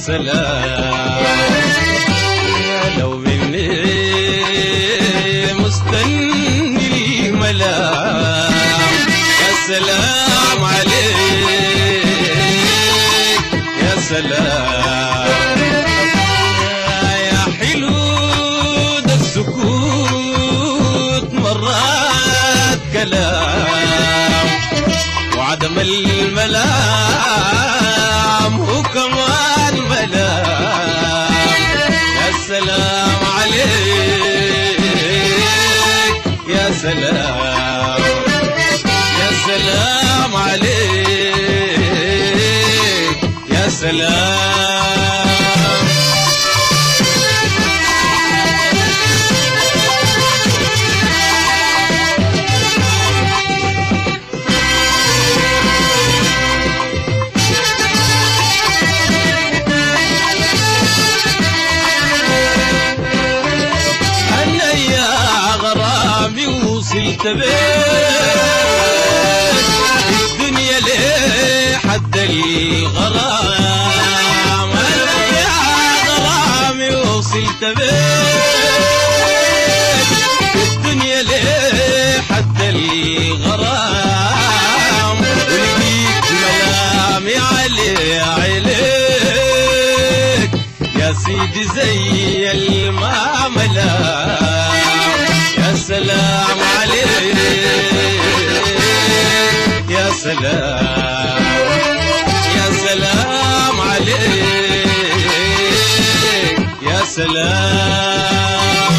سلام يا لو مني مستني الملام يا سلام عليك يا سلام يا حلو ده السكوت مرات كلام وعدم الملام هو كمان ملام يا سلام عليك يا سلام يا سلام عليك يا سلام أنا يا غرامي وصلت بيت الدنيا ليه حد الغرام أنا يا غرامي وصلت بيت الدنيا ليه حد الغرام ولقيت ملامي علي عليك يا سيدي زي المعاملة يا سلام عليك يا سلام يا سلام عليك يا سلام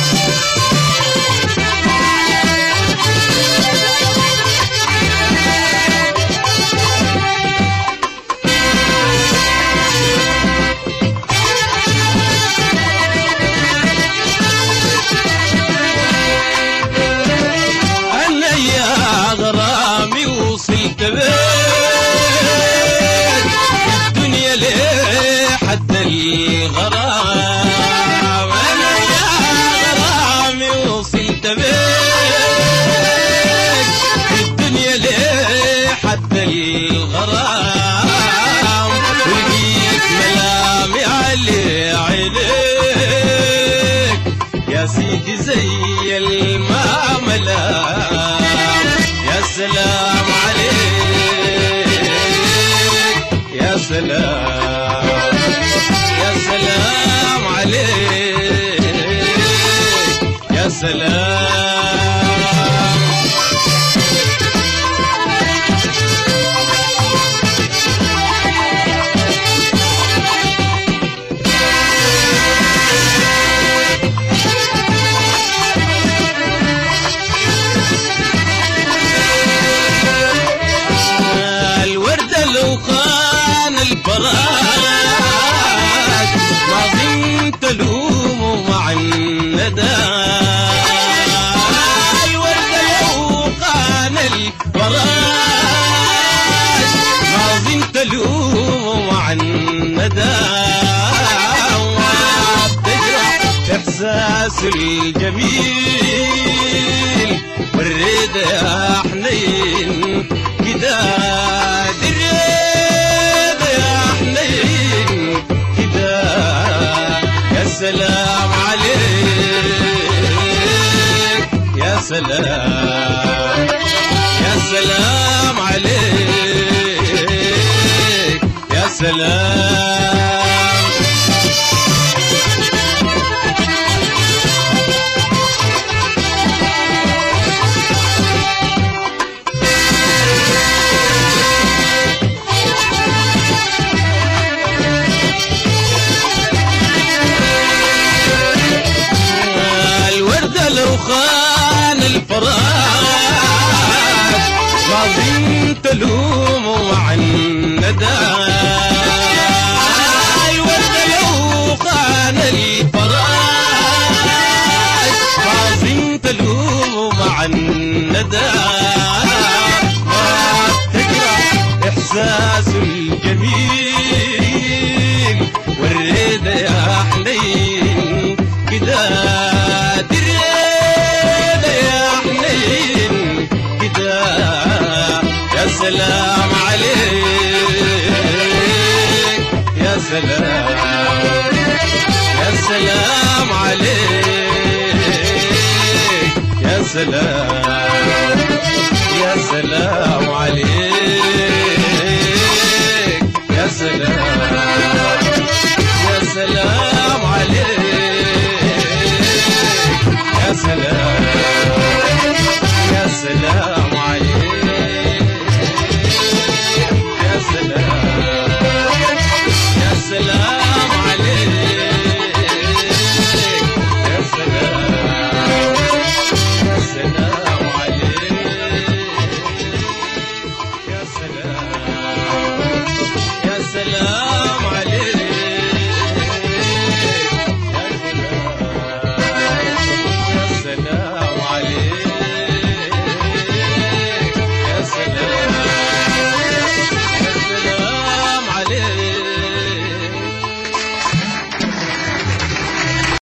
أنا يا غرامي وصلت بيت الدنيا ليه حد الغرام أنا يا غرامي وصلت بيت الدنيا ليه حد الغرام ولقيت ملامي علي عينيك يا سيدي زي المعاملة يا سلام عليك يا سلام يا سلام عليك يا سلام الوردة لو خان الفراق ما ظنت لومه مع الندى الوردة لو خان الفراق ما ظنت لومه مع الندى تجرح احساس الجميل والريد يا حنين كده دريد يا حنين كده يا سلام عليك يا سلام يا سلام عليك يا سلام الوردة لو خان الفراق ما ظنت لومه مع الندى الوردة لو خان الفراق ما ظنت لومه مع الندى ما تجرح احساس الجميل والريد يا حنين كده دريد يا حنين كده يا سلام عليك يا سلام السلام